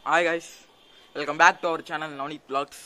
Hi guys welcome back to our channel Navaneeth vlogs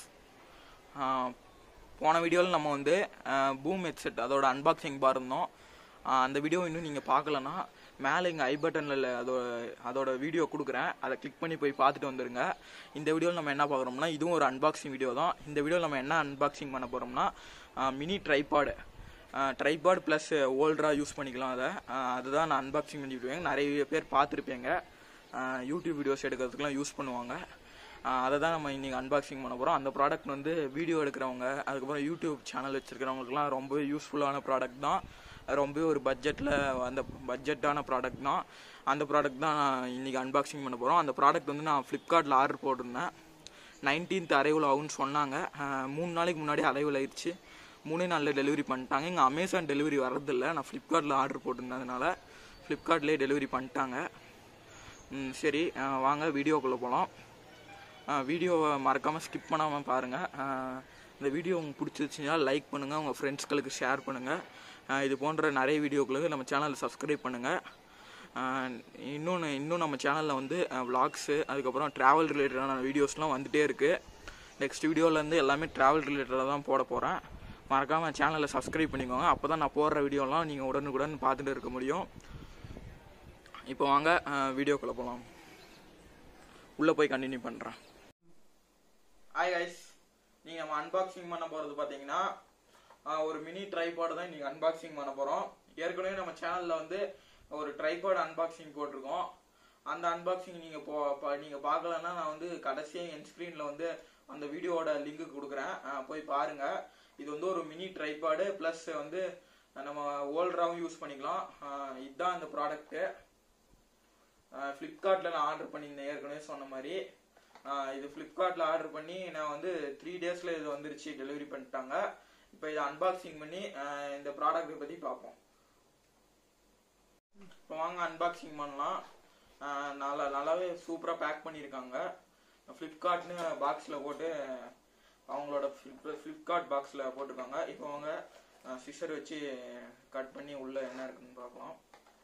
போன வீடியோவில் நம்ம வந்து பூம் ஹெட்செட் அதோட அன்பாக்சிங் பார்த்துருந்தோம் ஆஹ் அந்த வீடியோ இன்னும் நீங்கள் பார்க்கலன்னா மேலே இங்கே ஐ பட்டனில் அதோட அதோட வீடியோ கொடுக்குறேன் அதை கிளிக் பண்ணி போய் பார்த்துட்டு வந்துருங்க இந்த வீடியோவில் நம்ம என்ன பார்க்குறோம்னா இதுவும் ஒரு அன்பாக்சிங் வீடியோ தான் இந்த வீடியோவில் நம்ம என்ன அன்பாக்சிங் பண்ண போகிறோம்னா மினி ட்ரைபாடு ட்ரைபாட் ப்ளஸ் ஓல்டரா யூஸ் பண்ணிக்கலாம் அதை ஆஹ் அதுதான் நான் அன்பாக்சிங் பண்ணிவிடுவேன் நிறைய பேர் பார்த்துருப்பீங்க ஆஹ் யூடியூப் வீடியோஸ் எடுக்கிறதுக்குலாம் யூஸ் பண்ணுவாங்க ஆஹ் அதை தான் நம்ம இன்றைக்கி அன்பாக்சிங் பண்ண போகிறோம் அந்த ப்ராடக்ட் வந்து வீடியோ எடுக்கிறவங்க அதுக்கப்புறம் யூடியூப் சேனல் வச்சுருக்கிறவங்களுக்குலாம் ரொம்ப யூஸ்ஃபுல்லான ப்ராடக்ட் தான் அது ரொம்பவே ஒரு பட்ஜெட்டில் அந்த பட்ஜெட்டான ப்ராடக்ட் தான் அந்த ப்ராடக்ட் தான் நான் இன்றைக்கி அன்பாக்சிங் பண்ண போகிறோம் அந்த ப்ராடக்ட் வந்து நான் ஃப்ளிப்கார்ட்டில் ஆர்டர் போட்டிருந்தேன் நைன்டீன்த் அரைவில் ஆகும்னு சொன்னாங்க ஆஹ் மூணு நாளைக்கு முன்னாடி அரைவில் ஆயிடுச்சு மூணே நாளில் டெலிவரி பண்ணிட்டாங்க இங்கே அமேசான் டெலிவரி வர்றதில்ல நான் ஃப்ளிப்கார்ட்டில் ஆர்டர் போட்டிருந்ததுனால ஃப்ளிப்கார்ட்லேயே டெலிவரி பண்ணிட்டாங்க ம், சரி அஹ் வாங்க வீடியோக்குள்ளே போகலாம் வீடியோவை மறக்காமல் ஸ்கிப் பண்ணாமல் பாருங்கள் இந்த வீடியோ உங்களுக்கு பிடிச்சிருச்சுன்னா லைக் பண்ணுங்கள் உங்கள் ஃப்ரெண்ட்ஸ்களுக்கு ஷேர் பண்ணுங்கள் இது போன்ற நிறைய வீடியோக்களுக்கு நம்ம சேனலை சப்ஸ்கிரைப் பண்ணுங்கள் இன்னொன்று இன்னும் நம்ம சேனலில் வந்து விளாக்ஸு அதுக்கப்புறம் ட்ராவல் ரிலேட்டடான வீடியோஸ்லாம் வந்துகிட்டே இருக்குது நெக்ஸ்ட் வீடியோலேருந்து எல்லாமே ட்ராவல் ரிலேட்டடாக தான் போட போகிறேன் மறக்காமல் சேனலை சப்ஸ்கிரைப் பண்ணிக்கோங்க அப்போ தான் நான் போடுற வீடியோலாம் நீங்கள் உடனுக்குடன் பார்த்துட்டு இருக்க முடியும் இப்போ வாங்க வீடியோக்குள்ளே போகலாம் உள்ளே போய் கண்டினியூ பண்ணுறேன் ஹாய் கைஸ் நீங்கள் நம்ம அன்பாக்சிங் பண்ண போகிறது பார்த்தீங்கன்னா ஆஹ், ஒரு மினி ட்ரைபாடு தான் இன்றைக்கி அன்பாக்சிங் பண்ண போகிறோம் ஏற்கனவே நம்ம சேனலில் வந்து ஒரு ட்ரைபாடு அன்பாக்சிங் போட்டிருக்கோம் அந்த அன்பாக்சிங் நீங்கள் போ ப- நீங்கள் பார்க்கலன்னா நான் வந்து கடைசியாக என் ஸ்க்ரீனில் வந்து அந்த வீடியோவோட லிங்க் கொடுக்குறேன் ஆஹ், போய் பாருங்கள் இது வந்து ஒரு மினி ட்ரைபாடு ப்ளஸ் வந்து நம்ம ஓல்டராகவும் யூஸ் பண்ணிக்கலாம் ஆஹ், இதுதான் இந்த ப்ராடக்ட்டு ஃப்ளிப்கார்ட்டில் நான் ஆர்டர் பண்ணியிருந்தேன் ஏற்கனவே சொன்ன மாதிரி ஆஹ் இது ஃப்ளிப்கார்ட்டில் ஆர்டர் பண்ணி நான் வந்து த்ரீ டேஸில் இது வந்துருச்சு டெலிவரி பண்ணிட்டாங்க இப்போ இதை அன்பாக்சிங் பண்ணி ஆஹ் இந்த ப்ராடக்ட்டை பற்றி பார்ப்போம் இப்போ வாங்க அன்பாக்சிங் பண்ணலாம் ஆஹ் நல்லா நல்லாவே சூப்பராக பேக் பண்ணியிருக்காங்க ஃப்ளிப்கார்ட்னு பாக்ஸில் போட்டு அவங்களோட ஃப்ளிப்கார்ட் பாக்ஸில் போட்டிருக்காங்க இப்போ அவங்க சிசர் வச்சு கட் பண்ணி உள்ள என்ன இருக்குன்னு பார்க்கலாம்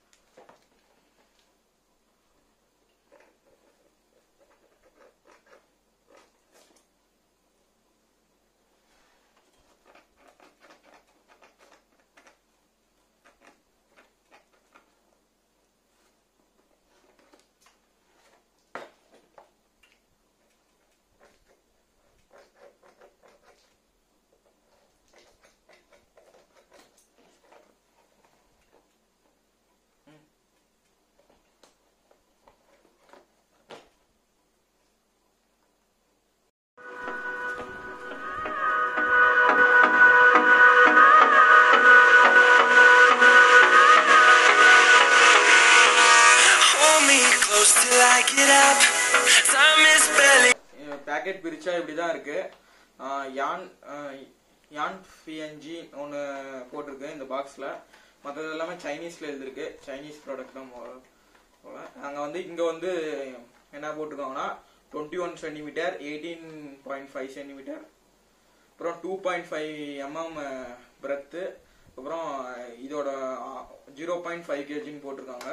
Hold me close till I get up. Time is barely. Packet பிரிச்சா இப்படி தான் இருக்கு ஆஹ் யான் ஆஹ் யான் பிஎன்ஜி ஒன்று போட்டிருக்கு இந்த பாக்ஸில் மற்றது எல்லாமே சைனீஸில் எழுதிருக்கு சைனீஸ் ப்ராடக்ட் தான் போல அங்கே வந்து இங்கே வந்து என்ன போட்டிருக்காங்கன்னா twenty one centimetre eighteen point five centimetre அப்புறம் two point five mm breadth அப்புறம் இதோட ஜீரோ பாயிண்ட் ஃபைவ் கேஜின்னு போட்டிருக்காங்க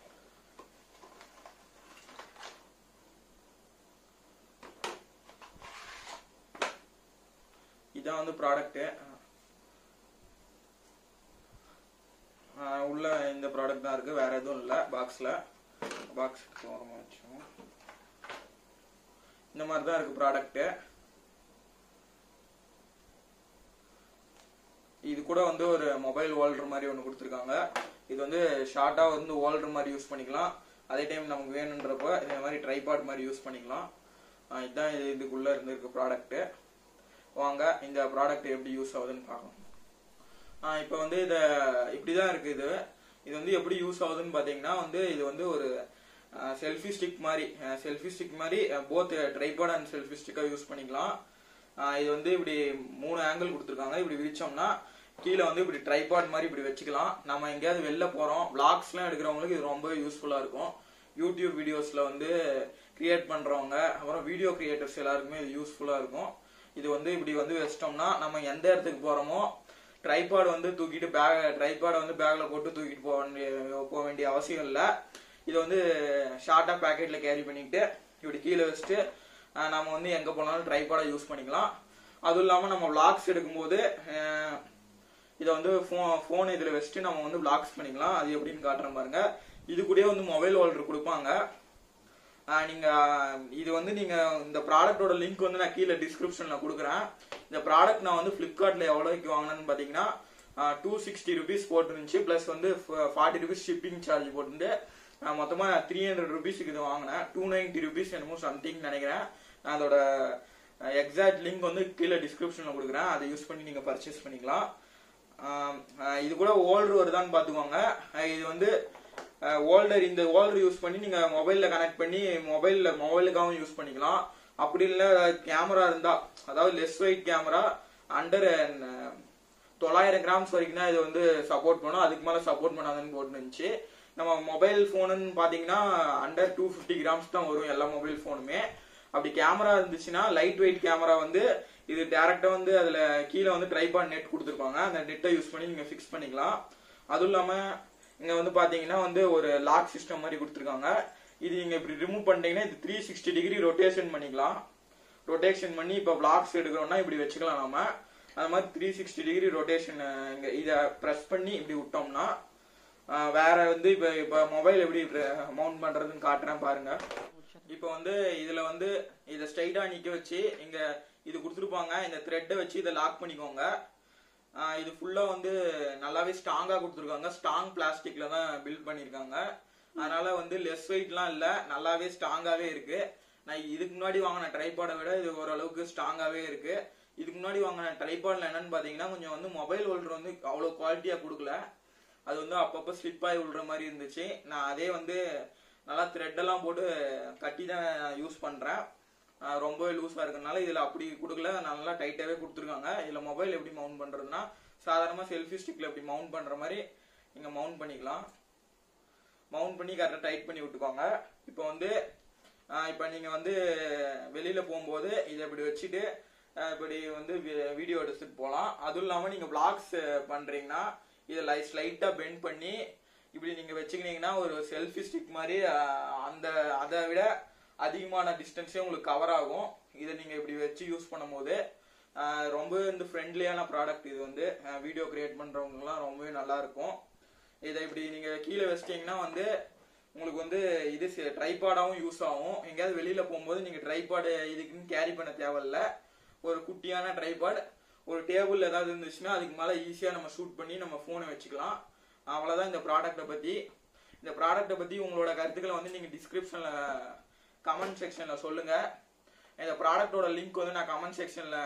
இதான் வந்து ப்ராடக்ட்டு உள்ள இந்த ப்ராடக்ட் தான் இருக்கு வேற எதுவும் இல்லை பாக்ஸில் பாக்ஸ் ஓரமாக வச்சோம் இந்த மாதிரி தான் இருக்கு ப்ராடக்ட்டு இது கூட வந்து ஒரு மொபைல் ஹோல்டர் மாதிரி ஒன்று கொடுத்துருக்காங்க இது வந்து ஷார்ட்டாக வந்து ஹோல்டர் மாதிரி யூஸ் பண்ணிக்கலாம் அதே டைம் நமக்கு வேணுன்றப்போ இந்த மாதிரி ட்ரைபாட் மாதிரி யூஸ் பண்ணிக்கலாம் ஆஹ் இதுதான் இது இதுக்குள்ளே இருந்திருக்கு ப்ராடக்ட்டு வாங்க இந்த ப்ராடக்ட் எப்படி யூஸ் ஆகுதுன்னு பார்க்கலாம் இப்போ வந்து இதை இப்படி தான் இருக்குது இது இது வந்து எப்படி யூஸ் ஆகுதுன்னு பார்த்தீங்கன்னா வந்து இது வந்து ஒரு செல்ஃபி ஸ்டிக் மாதிரி செல்ஃபி ஸ்டிக் மாதிரி போத் ட்ரைபாட் அண்ட் செல்ஃபி ஸ்டிக்காக யூஸ் பண்ணிக்கலாம் ஆஹ் இது வந்து இப்படி மூணு ஆங்கிள் கொடுத்துருக்காங்க இப்படி விரிச்சோம்னா கீழே வந்து இப்படி ட்ரைபாட் மாதிரி இப்படி வச்சுக்கலாம் நம்ம எங்கேயாவது வெளில போகிறோம் விளாக்ஸ்லாம் எடுக்கிறவங்களுக்கு இது ரொம்ப யூஸ்ஃபுல்லாக இருக்கும் யூடியூப் வீடியோஸில் வந்து கிரியேட் பண்ணுறவங்க அப்புறம் வீடியோ கிரியேட்டர்ஸ் எல்லாருக்குமே இது யூஸ்ஃபுல்லாக இருக்கும் இது வந்து இப்படி வந்து வச்சிட்டோம்னா நம்ம எந்த இடத்துக்கு போகிறோமோ ட்ரைபாட் வந்து தூக்கிட்டு பேக் ட்ரைபாடை வந்து பேக்கில் போட்டு தூக்கிட்டு போக வேண்டிய போக வேண்டிய அவசியம் இல்லை இது வந்து ஷார்ட்டாக பேக்கெட்டில் கேரி பண்ணிக்கிட்டு இப்படி கீழே வச்சுட்டு அஹ், நம்ம வந்து எங்க போனாலும் ட்ரைபாடா யூஸ் பண்ணிக்கலாம் அதுவும் இல்லாம நம்ம vlogs எடுக்கும்போது அஹ், இதை வந்து ஃபோன் இதில் வச்சுட்டு நம்ம வந்து பிளாக்ஸ் பண்ணிக்கலாம் அது எப்படின்னு காட்டுறேன் பாருங்க இது கூடயே வந்து மொபைல் ஹோல்டர் கொடுப்பாங்க ஆஹ் நீங்க இது வந்து நீங்க இந்த ப்ராடக்ட்டோட லிங்க் வந்து நான் கீழே டிஸ்கிரிப்ஷன்ல கொடுக்குறேன் இந்த ப்ராடக்ட் நான் வந்து ஃபிளிப்கார்ட்ல எவ்வளோக்கு வாங்கினேன்னு பாத்தீங்கன்னா டூ சிக்ஸ்டி ருபீஸ் போட்டுருந்துச்சு ப்ளஸ் வந்து ஃபார்ட்டி ருபீஸ் ஷிப்பிங் சார்ஜ் போட்டு நான் மொத்தமா த்ரீ ஹண்ட்ரட் ருபீஸ்க்கு இது வாங்கினேன் டூ நைன்டி ருபீஸ் என்னமோ சம்திங் நினைக்கிறேன் நான் அதோட எக்ஸாக்ட் லிங்க் வந்து கீழே டிஸ்கிரிப்ஷன்ல கொடுக்குறேன் அதை யூஸ் பண்ணி நீங்க பர்ச்சேஸ் பண்ணிக்கலாம் ஆம், ஆஹ் இது கூட ஓல்டர் வருதான்னு பாத்துக்கோங்க ஆஹ் இது வந்து ஓல்டர் இந்த ஓல்டர் யூஸ் பண்ணி நீங்க மொபைல்ல கனெக்ட் பண்ணி மொபைல்ல மொபைலுக்காகவும் யூஸ் பண்ணிக்கலாம் அப்படி இல்ல கேமரா இருந்தா அதாவது லெஸ் வெயிட் கேமரா அண்டர் தொள்ளாயிரம் கிராம்ஸ் வரைக்கும் தான் இது வந்து சப்போர்ட் பண்ணும் அதுக்கு மேல சப்போர்ட் பண்ணாதுன்னு போட்டுருந்துச்சு நம்ம மொபைல் போனுன்னு பாத்தீங்கன்னா அண்டர் டூ ஃபிஃப்டி கிராம்ஸ் தான் வரும் எல்லா மொபைல் போனுமே அப்படி கேமரா இருந்துச்சுன்னா லைட் வெயிட் கேமரா வந்து இது டேரக்டா வந்து அதுல கீழே வந்து ட்ரைபாட் நெட் கொடுத்துருப்பாங்க அந்த நெட்டை யூஸ் பண்ணி நீங்க ஃபிக்ஸ் பண்ணிக்கலாம் அதுவும் இல்லாம இங்க வந்து பாத்தீங்கன்னா வந்து ஒரு லாக் சிஸ்டம் மாதிரி கொடுத்துருக்காங்க இது நீங்க இப்படி ரிமூவ் பண்ணிட்டீங்கன்னா இது த்ரீ சிக்ஸ்டி டிகிரி ரொட்டேஷன் பண்ணிக்கலாம் ரொட்டேஷன் பண்ணி இப்போ vlogs எடுக்கிறோம்னா இப்படி வச்சுக்கலாம் நாம அது மாதிரி த்ரீ சிக்ஸ்டி டிகிரி ரொட்டேஷன் இங்க இதை ப்ரெஸ் பண்ணி இப்படி விட்டோம்னா அஹ், வேற வந்து இப்போ இப்போ மொபைல் எப்படி மவுண்ட் பண்றதுன்னு காட்டுறேன் பாருங்க இப்போ வந்து இதுல வந்து இதை ஸ்ட்ரைட்டா நிக்க வச்சு இங்க இது கொடுத்துருப்பாங்க இந்த த்ரெட்டை வச்சு இதை லாக் பண்ணிக்கோங்க ஆஹ் இது ஃபுல்லா வந்து நல்லாவே ஸ்ட்ராங்கா கொடுத்துருக்காங்க ஸ்ட்ராங் பிளாஸ்டிக்ல தான் பில்ட் பண்ணிருக்காங்க அதனால வந்து லெஸ் வெயிட்லாம் இல்ல நல்லாவே ஸ்ட்ராங்காவே இருக்கு நான் இதுக்கு முன்னாடி வாங்கின ட்ரைபாடை விட இது ஓரளவுக்கு ஸ்ட்ராங்காவே இருக்கு இதுக்கு முன்னாடி வாங்கின ட்ரைபாட்ல என்னன்னு பாத்தீங்கன்னா கொஞ்சம் வந்து மொபைல் ஹோல்டர் வந்து அவ்வளவு குவாலிட்டியா கொடுக்கல அது வந்து அப்பப்போ ஸ்லிப் ஆகி விடுற மாதிரி இருந்துச்சு நான் அதே வந்து நல்லா த்ரெட் எல்லாம் போட்டு கட்டி தான் யூஸ் பண்றேன் ஆஹ் ரொம்பவே லூஸா இருக்கறனால இதுல அப்படி கொடுக்கல நல்லா டைட்டாவே கொடுத்துருக்காங்க இதுல மொபைல் எப்படி மவுண்ட் பண்றதுன்னா சாதாரணமா செல்ஃபி ஸ்டிக்ல எப்படி மவுண்ட் பண்ற மாதிரி நீங்க மவுண்ட் பண்ணிக்கலாம் மவுண்ட் பண்ணி கரெக்டா டைட் பண்ணி விட்டுக்கோங்க இப்போ வந்து ஆஹ் இப்போ நீங்க வந்து வெளியில போகும்போது இதை இப்படி வச்சுட்டு ஆஹ் இப்படி வந்து வீடியோ எடுத்துட்டு போகலாம் அதுவும் இல்லாம நீங்க vlogs பண்றீங்கன்னா இதை லைட் ஸ்லைட்டா பெண்ட் பண்ணி இப்படி நீங்க வச்சுக்கினீங்கன்னா ஒரு செல்ஃபி ஸ்டிக் மாதிரி ஆஹ் அந்த அதை விட அதிகமான டிஸ்டன்ஸே உங்களுக்கு கவர் ஆகும் இதை நீங்க இப்படி வச்சு யூஸ் பண்ணும்போது ஆஹ் ரொம்ப வந்து ஃப்ரெண்ட்லியான ப்ராடக்ட் இது வந்து வீடியோ கிரியேட் பண்றவங்கலாம் ரொம்பவே நல்லா இருக்கும் இதை இப்படி நீங்க கீழே வச்சிட்டீங்கன்னா வந்து உங்களுக்கு வந்து இது ட்ரைபாடாவும் யூஸ் ஆகும் எங்கேயாவது வெளியில போகும்போது நீங்க ட்ரைபாடு இதுக்குன்னு கேரி பண்ண தேவையில்ல ஒரு குட்டியான ட்ரைபாட் ஒரு டேபிள் ஏதாவது இருந்துச்சுன்னா அதுக்கு மேல ஈஸியா நம்ம ஷூட் பண்ணி நம்ம போனை வச்சுக்கலாம் அவ்வளவுதான் இந்த ப்ராடக்ட்டை பத்தி இந்த ப்ராடக்ட்டை பத்தி உங்களோட கருத்துக்களை வந்து நீங்க டிஸ்கிரிப்ஷன்ல கமெண்ட் செக்ஷன்ல சொல்லுங்க இந்த ப்ராடக்ட்டோட லிங்க் வந்து நான் கமெண்ட் செக்ஷன்ல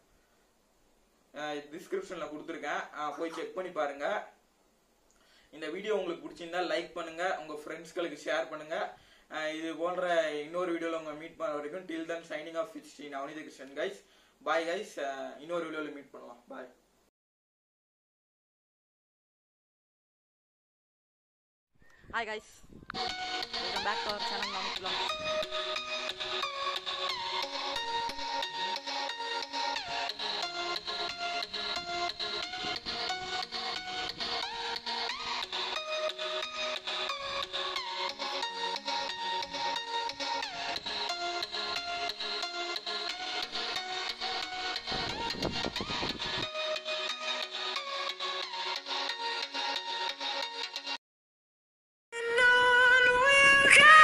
டிஸ்கிரிப்ஷன்ல கொடுத்துருக்கேன் அஹ் போய் செக் பண்ணி பாருங்க இந்த வீடியோ உங்களுக்கு பிடிச்சிருந்தா லைக் பண்ணுங்க உங்க ஃப்ரெண்ட்ஸ்களுக்கு ஷேர் பண்ணுங்க அஹ் இது போன்ற இன்னொரு வீடியோல உங்க மீட் பண்ண வரைக்கும் till then signing off with Sri Navaneetha Krishnan guys bye guys இன்னொரு வீடியோல மீட் பண்ணலாம் பாய் Hi guys, welcome back to our channel Namath Vlogs. And on we'll go.